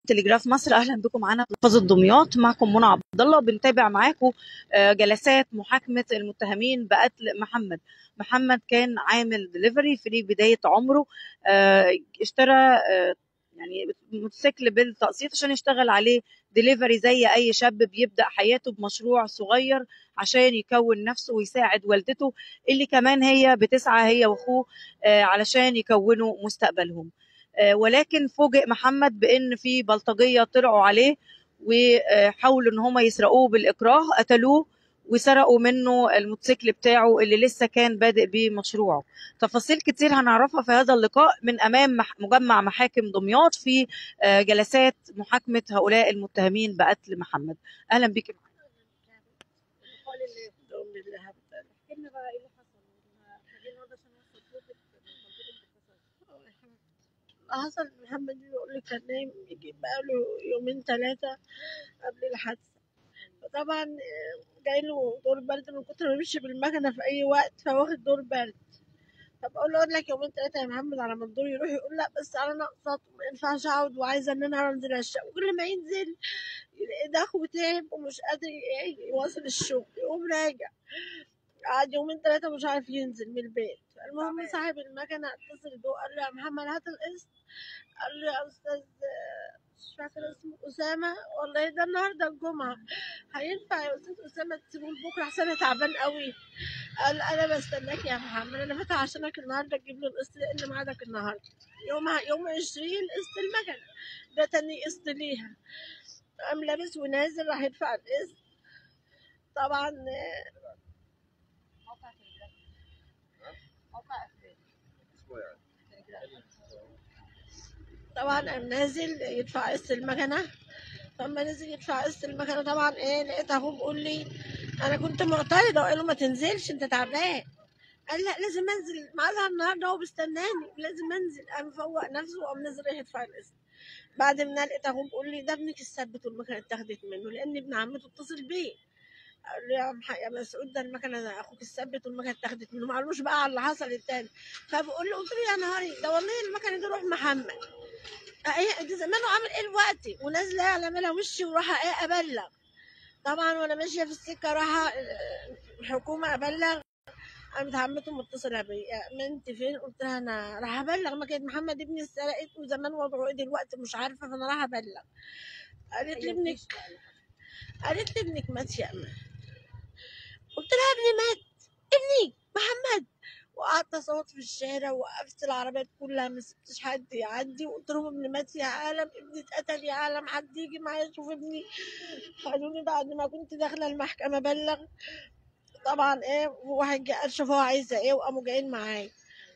تلجراف مصر اهلا بكم معانا في محافظه دمياط معكم منى عبد الله بنتابع معاكم آه، جلسات محاكمه المتهمين بقتل محمد محمد كان عامل دليفري في بدايه عمره آه، اشترى آه، يعني موتوسيكل بالتقسيط عشان يشتغل عليه دليفري زي اي شاب بيبدا حياته بمشروع صغير عشان يكون نفسه ويساعد والدته اللي كمان هي بتسعى هي واخوه آه، علشان يكونوا مستقبلهم آه، ولكن فوجئ محمد بان في بلطجيه طلعوا عليه وحاولوا ان هم يسرقوه بالاكراه قتلوه وسرقوا منه الموتوسيكل بتاعه اللي لسه كان بادئ بمشروعه تفاصيل كتير هنعرفها في هذا اللقاء من امام مح- مجمع محاكم دمياط في آه، جلسات محاكمه هؤلاء المتهمين بقتل محمد اهلا بك الحمد لله احكي لنا بقى ايه اللي حصل خلينا النهارده عشان نوصل صوتك اللي حصل محمد بيقول لي كان نايم يجي بقاله يومين ثلاثة قبل الحادثة فطبعا آه، جاي له دور برد من كتر ما بيمشي بالمكنة في أي وقت فواخد دور برد فبقول له اقول لك يومين ثلاثة يا محمد على ما الدور يروح يقول لا بس أنا ناقصات وما ينفعش أقعد وعايزة إن أنا أنزل الشقة وكل ما ينزل يلاقي ده أخوه تعب ومش قادر ي- يواصل الشغل يقوم راجع قعد يومين ثلاثة مش عارف ينزل من البيت المهم صاحب المكنة اتصل بيه وقال له يا محمد هات القسط قال له يا أستاذ آه، مش فاكرة اسمه أسامة والله ده النهاردة الجمعة هينفع يا أستاذ أسامة تسيبه لبكرة أحسن أنا تعبان قوي قال أنا بستناك يا محمد أنا فاتح عشانك النهاردة تجيب لي القسط لأن ميعادك النهاردة يوم يوم عشرين قسط المكنة ده تاني قسط ليها قام لابس ونازل راح يدفع القسط طبعا آه، موقع تليجراف موقع طبعا قام نازل يدفع قسط المكنة فلما نزل يدفع قسط المكنة طبعا ايه لقيت اخوه بيقول لي انا كنت معترضة وقال له ما تنزلش انت تعبان قال لا لازم انزل ميعادها النهارده هو بيستناني لازم انزل قام فوق نفسه وقام نزل رايح يدفع القسط بعد ما لقيت اخوه بيقول لي ده ابنك الثبت والمكنه اتاخدت منه لان ابن عمته اتصل بيه قال له يا عم حق- يا مسعود ده المكنه ده اخوك الثبت والمكنه اتاخدت منه ما قالوش بقى على اللي حصل التاني فبقول له قلت له يا نهاري ده والله المكنه دي روح محمد ايه ده زمانه عامل ايه دلوقتي ونازله على ملا وشي وراح ايه ابلغ طبعا وانا ماشيه في السكه راح الحكومه ابلغ قامت عمته متصله بيا ما انت فين قلت لها انا راح ابلغ ما كانت محمد ابني اتسرقت وزمان وضعه ايه دلوقتي مش عارفه فانا راح ابلغ قالت لي ابنك قالت لي ابنك مات يا امان قلت لها ابني مات ابني محمد وقعدت اصوت في الشارع ووقفت العربيات كلها ما سبتش حد يعدي وقلت لهم ابني مات يا عالم ابني اتقتل يا عالم حد يجي معايا يشوف ابني خدوني بعد ما كنت داخله المحكمه بلغ طبعا ايه واحد جه قال شوف هو عايزه ايه وقاموا جايين معايا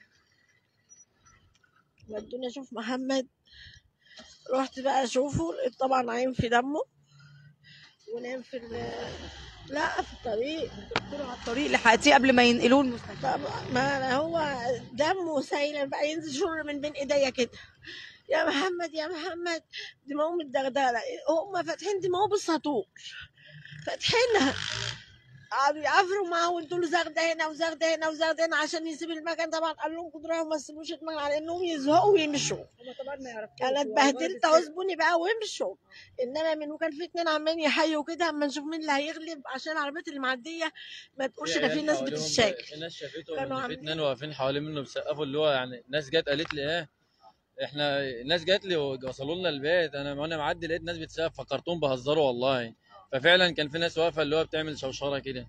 ودوني اشوف محمد رحت بقى اشوفه لقيت طبعا عين في دمه ونام في ال- لا في الطريق على الطريق لحقتيه قبل ما ينقلوه المستشفى طبعا ما هو دمه سايل بقى ينزل شر من بين ايديا كده يا محمد يا محمد دماغه متدغدغه هم فاتحين دماغه بالسطور فاتحينها قعدوا يعفروا معاه وانتوا له زغده هنا وزغده هنا وزغده هنا عشان يسيب المكان طبعا قال لهم خدوا وما تسيبوش المكان على انهم يزهقوا ويمشوا هم طبعا ما يعرفوش انا اتبهدلت عزبوني بقى وامشوا انما من وكان في اتنين عمالين يحيوا كده اما نشوف مين اللي هيغلب عشان العربيات اللي معديه ما تقولش ده في ناس بتشاكل في ناس شافتهم كانوا إن في عاملين- اتنين واقفين حوالين منه بيسقفوا اللي هو يعني ناس جت قالت لي ايه احنا ناس جت لي ووصلوا لنا البيت انا وانا معدي لقيت ناس بتسقف فكرتهم بهزروا والله ففعلا كان في ناس واقفه اللي هو بتعمل شوشره كده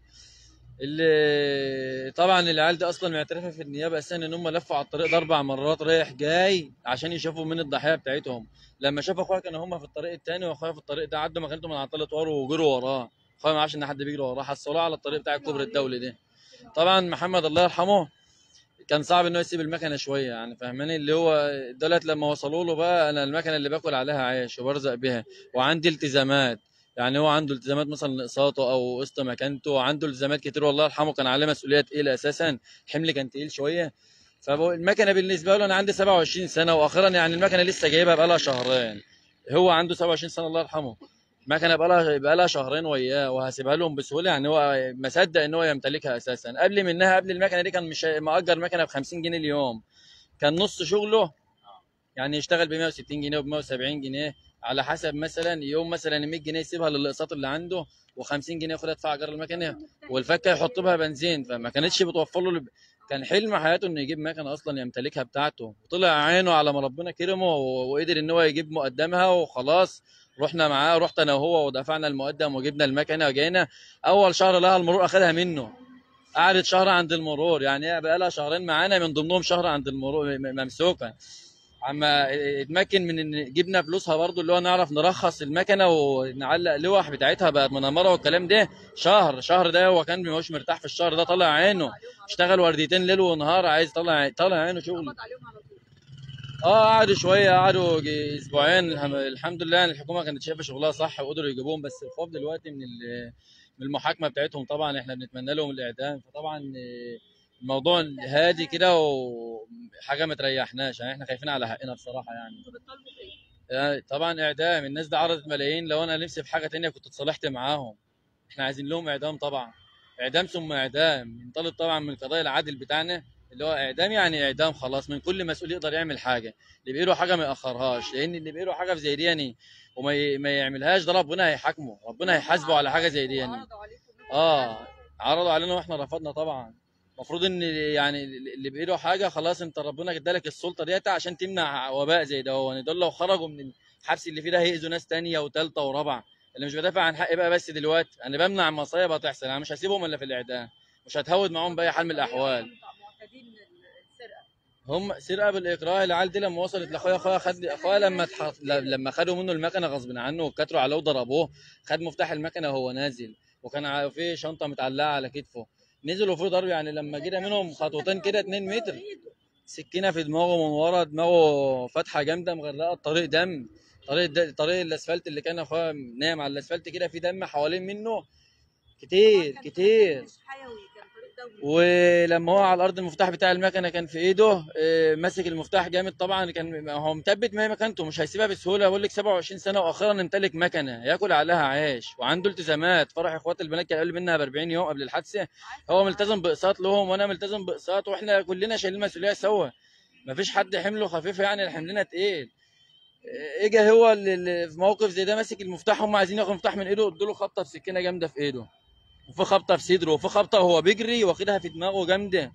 اللي طبعا العيال دي اصلا معترفه في النيابه اساسا ان هم لفوا على الطريق ده اربع مرات رايح جاي عشان يشوفوا مين الضحيه بتاعتهم لما شافوا اخويا كانوا هم في الطريق الثاني واخويا في الطريق ده عدوا مكانتهم من على الطريق وروا وجروا وراه اخويا ما عرفش ان حد بيجري وراه حصلوه على الطريق بتاع الكوبري الدولي ده طبعا محمد الله يرحمه كان صعب انه يسيب المكنه شويه يعني فاهماني اللي هو دولت لما وصلوا له بقى انا المكنه اللي باكل عليها عيش وبرزق بها وعندي التزامات يعني هو عنده التزامات مثلا اقساطه او قسط مكانته عنده التزامات كتير والله يرحمه كان عليه مسؤوليه تقيله اساسا الحمل كان تقيل شويه فالمكنه بالنسبه له انا عندي 27 سنه واخيرا يعني المكنه لسه جايبها بقى لها شهرين هو عنده 27 سنه الله يرحمه المكنه بقى لها بقى لها شهرين وياه وهسيبها لهم بسهوله يعني هو مصدق ان هو يمتلكها اساسا قبل منها قبل المكنه دي كان مش مأجر مكنه ب 50 جنيه اليوم كان نص شغله يعني يشتغل ب 160 جنيه وب 170 جنيه على حسب مثلا يوم مثلا 100 جنيه يسيبها للاقساط اللي عنده و50 جنيه ياخدها يدفع ايجار المكنه والفكه يحط بها بنزين فما كانتش بتوفر له كان حلم حياته انه يجيب مكنه اصلا يمتلكها بتاعته وطلع عينه على ما ربنا كرمه و- وقدر ان هو يجيب مقدمها وخلاص رحنا معاه رحت انا وهو ودفعنا المقدم وجبنا المكنه وجينا اول شهر لها المرور اخدها منه قعدت شهر عند المرور يعني هي بقى لها شهرين معانا من ضمنهم شهر عند المرور م- ممسوكه اما اتمكن من ان جبنا فلوسها برضو اللي هو نعرف نرخص المكنه ونعلق لوح بتاعتها بقت منمره والكلام ده شهر شهر ده هو كان مش مرتاح في الشهر ده طلع عينه اشتغل ورديتين ليل ونهار عايز طلع طلع عينه شغل قبض عليهم على طول اه قعدوا شويه قعدوا يجي اسبوعين الحم- الحمد لله ان الحكومه كانت شايفه شغلها صح وقدروا يجيبوهم بس الخوف دلوقتي من ال- من المحاكمه بتاعتهم طبعا احنا بنتمنى لهم الاعدام فطبعا آه، الموضوع هادي كده وحاجه ما تريحناش يعني احنا خايفين على حقنا بصراحه يعني انتوا بتطالبوا بايه؟ يعني طبعا اعدام الناس دي عرضت ملايين لو انا نفسي في حاجه تانية كنت اتصالحت معاهم احنا عايزين لهم اعدام طبعا اعدام ثم اعدام ننطلق طبعا من القضاء العادل بتاعنا اللي هو اعدام يعني اعدام خلاص من كل مسؤول يقدر يعمل حاجه اللي بايده حاجه ما ياخرهاش لان اللي بايده حاجه في زي دي يعني وما ي... ما يعملهاش ده ربنا هيحاكمه ربنا هيحاسبه على حاجه زي دي يعني عرضوا عليكم اه عرضوا علينا واحنا رفضنا طبعا المفروض ان يعني اللي بايده حاجه خلاص انت ربنا ادالك السلطه ديت عشان تمنع وباء زي ده يعني دول لو خرجوا من الحبس اللي فيه ده هيأذوا ناس تانية وتالتة ورابعه اللي مش بدافع عن حقي بقى بس دلوقتي انا بمنع مصايب هتحصل انا مش هسيبهم الا في الاعدام مش هتهود معاهم باي حال من الاحوال معتادين السرقه هم سرقه بالاكراه العيال دي لما وصلت لاخويا اخويا خد اخويا لما تح... لما خدوا منه المكنه غصب عنه وكتروا عليه وضربوه خد مفتاح المكنه وهو نازل وكان ع- في شنطه متعلقه على كتفه نزلوا فيه ضرب يعني لما جينا منهم خطوتين كده 2 متر سكينه في دماغه من ورا دماغه فتحه جامده مغرقه الطريق دم طريق د... طريق الاسفلت اللي كان اخويا نايم على الاسفلت كده في دم حوالين منه كتير كتير مش حيوي كان طريق دولي ولما هو على الارض المفتاح بتاع المكنه كان في ايده آه، ماسك المفتاح جامد طبعا كان هو مثبت ما هي مكانته مش هيسيبها بسهوله بقول لك 27 سنه واخيرا يمتلك مكنه ياكل عليها عيش وعنده التزامات فرح اخوات البنات كان اقل منها ب 40 يوم قبل الحادثه هو ملتزم باقساط لهم وانا ملتزم باقساط واحنا كلنا شايلين مسؤوليه سوا مفيش حد حمله خفيف يعني حملنا تقيل آه، اجى هو اللي- اللي في موقف زي ده ماسك المفتاح هم عايزين ياخدوا المفتاح من ايده ادوا خبطه بسكينه جامده في ايده وفي خبطه في صدره وفي خبطه وهو بيجري واخدها في دماغه جامده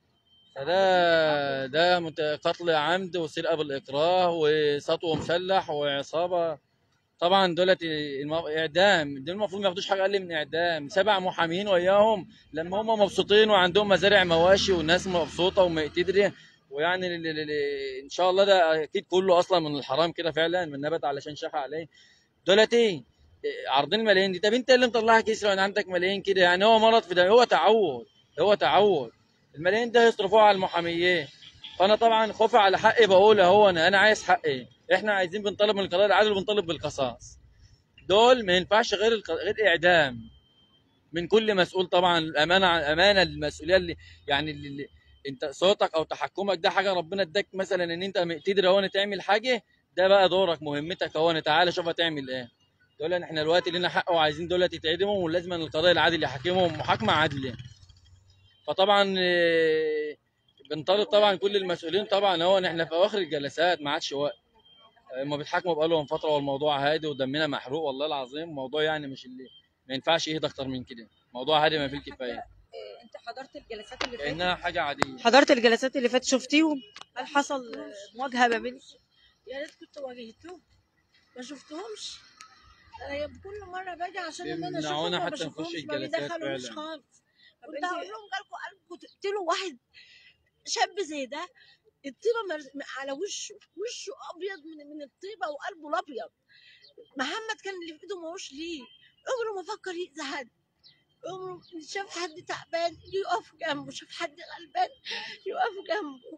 فده ده مت- قتل عمد وسرقه بالاكراه وسطو مسلح وعصابه طبعا دولت الم- اعدام دول المفروض ما ياخدوش حاجه اقل من اعدام سبع محامين وياهم لما هم مبسوطين وعندهم مزارع مواشي والناس مبسوطه وما تدري ويعني ال- ال- ال- ان شاء الله ده اكيد كله اصلا من الحرام كده فعلا من نبت علشان شاح عليه دولت ايه إيه، عارضين الملايين دي طب انت اللي مطلعها كسر وانا عندك ملايين كده يعني هو مرض في ده هو تعود هو تعود الملايين ده يصرفوها على المحاميين فانا طبعا خوفي على حقي بقول اهو انا انا عايز حقي احنا عايزين بنطالب من القضاء العادل وبنطالب بالقصاص دول ما ينفعش غير الق... غير اعدام من كل مسؤول طبعا الامانه امانه المسؤوليه اللي يعني اللي, اللي انت صوتك او تحكمك ده حاجه ربنا اداك مثلا ان انت تقدر هو تعمل حاجه ده بقى دورك مهمتك هو تعالى شوف هتعمل ايه دول احنا دلوقتي لنا حق وعايزين دول يتعدموا ولازم القضاء العادل يحاكمهم محاكمه عادله فطبعا آه، بنطالب طبعا كل المسؤولين طبعا هو ان احنا في اواخر الجلسات ما عادش وقت هم بيتحاكموا بقالهم فتره والموضوع هادي ودمنا محروق والله العظيم موضوع يعني مش اللي ما ينفعش يهدى اكتر من كده موضوع هادي ما فيه الكفايه إيه، انت حضرت الجلسات اللي فاتت كانها حاجه عاديه حضرت الجلسات اللي فاتت شفتيهم هل حصل مواجهه ما بين يا ريت كنت واجهتهم ما شفتهمش انا كل مره باجي عشان ان انا اشوفهم بيمنعونا ما حتى نخش بشوفهمش ما الجلسات بيدخلونيش فعلا. خالص طب كنت انت- هقول لهم جالكوا قلبكم تقتلوا واحد شاب زي ده الطيبه مرز... على وشه وشه ابيض من من الطيبه وقلبه الابيض محمد كان اللي في ايده ماهوش ليه عمره ما فكر يأذي حد عمره شاف حد تعبان يقف جنبه شاف حد غلبان يقف جنبه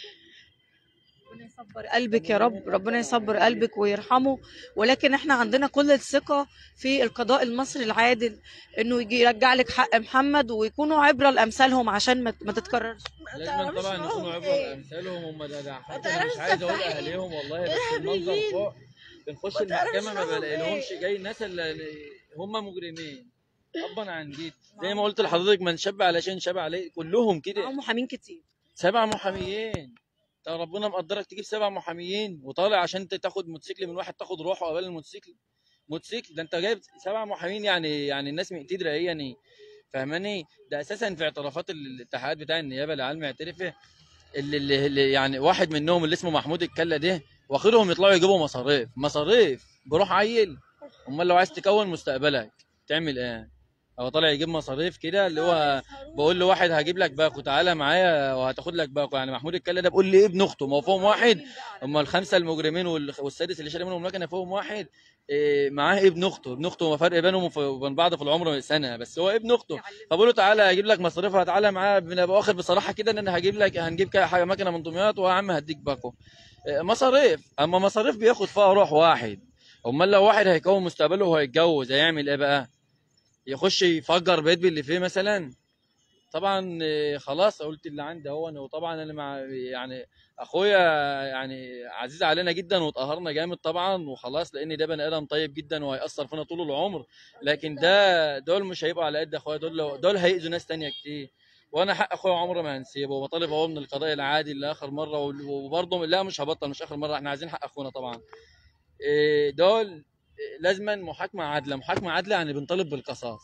ربنا يصبر قلبك يا رب ربنا يصبر قلبك ويرحمه ولكن احنا عندنا كل الثقة في القضاء المصري العادل انه يجي يرجع لك حق محمد ويكونوا عبرة لامثالهم عشان ما ما تتكررش ما لازم تعرفش طبعا معاهم يكونوا عبره إيه. لامثالهم هم ده ده حتى تعرفش انا مش عايز اقول سفاحين. اهاليهم والله بس المنظر إرهابيين. فوق بنخش ما تعرفش المحكمه ما معاهم بلاقيلهمش إيه. جاي الناس اللي هم مجرمين ابا عن جد زي ما قلت لحضرتك من شاب على شيء شاب عليه كلهم كده معاهم محامين كتير سبع محاميين طب ربنا مقدرك تجيب سبع محاميين وطالع عشان انت تاخد موتوسيكل من واحد تاخد روحه قبل الموتوسيكل موتوسيكل ده انت جايب سبع محامين يعني يعني الناس مقتدرة ايه يعني فاهماني ده اساسا في اعترافات الاتحاد بتاع النيابه العام معترفه اللي, اللي, اللي يعني واحد منهم اللي اسمه محمود الكله ده واخدهم يطلعوا يجيبوا مصاريف مصاريف بروح عيل امال لو عايز تكون مستقبلك تعمل ايه هو طالع يجيب مصاريف كده اللي هو بقول له واحد هجيب لك باكو تعالى معايا وهتاخد لك باكو يعني محمود الكله ده بقول لي ابن اخته ما هو فيهم واحد هم الخمسه المجرمين وال- والسادس اللي شاري منهم المكنه فيهم واحد إيه، معاه ابن اخته ابن اخته فرق بينهم وبين بعض في العمر سنه بس هو ابن اخته فبقول له تعالى اجيب لك مصاريفها تعالى معاه بنبقى واخد بصراحه كده ان انا هجيب لك هنجيب كده حاجه مكنه من دمياط ويا عم هديك باكو إيه، مصاريف اما مصاريف بياخد فيها روح واحد امال لو واحد هيكون مستقبله وهيتجوز هيعمل ايه بقى يخش يفجر بيت باللي فيه مثلا طبعا إيه، خلاص قلت اللي عندي اهو أنا- وطبعا انا مع يعني اخويا يعني عزيز علينا جدا واتقهرنا جامد طبعا وخلاص لان ده بني ادم طيب جدا وهيأثر فينا طول العمر لكن ده دول مش هيبقوا على قد اخويا دول لو- دول هيأذوا ناس تانية كتير وانا حق اخويا عمري ما هنسيبه وبطالب اهو من القضاء العادي لاخر مره وال- وبرضه لا مش هبطل مش اخر مره احنا عايزين حق اخونا طبعا إيه، دول إيه، لازما محاكمه عادله محاكمه عادله يعني بنطالب بالقصاص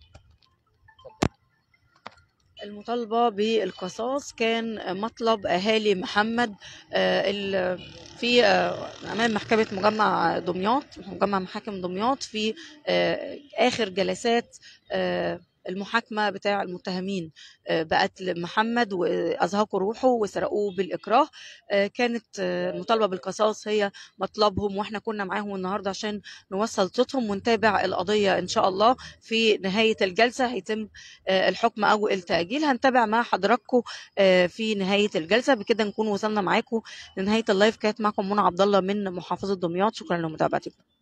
المطالبة بالقصاص كان مطلب أهالي محمد آه، ال- في آه، أمام محكمة مجمع دمياط مجمع محاكم دمياط في آه، آخر جلسات آه، المحاكمة بتاع المتهمين آه، بقتل محمد وأزهقوا روحه وسرقوه بالإكراه آه، كانت آه، المطالبة بالقصاص هي مطلبهم واحنا كنا معاهم النهاردة عشان نوصل صوتهم ونتابع القضية إن شاء الله في نهاية الجلسة هيتم آه، الحكم او التاجيل هنتابع مع حضراتكم آه، في نهايه الجلسه بكده نكون وصلنا معاكم لنهايه اللايف كانت معكم منى عبد الله من محافظه دمياط شكرا لمتابعتكم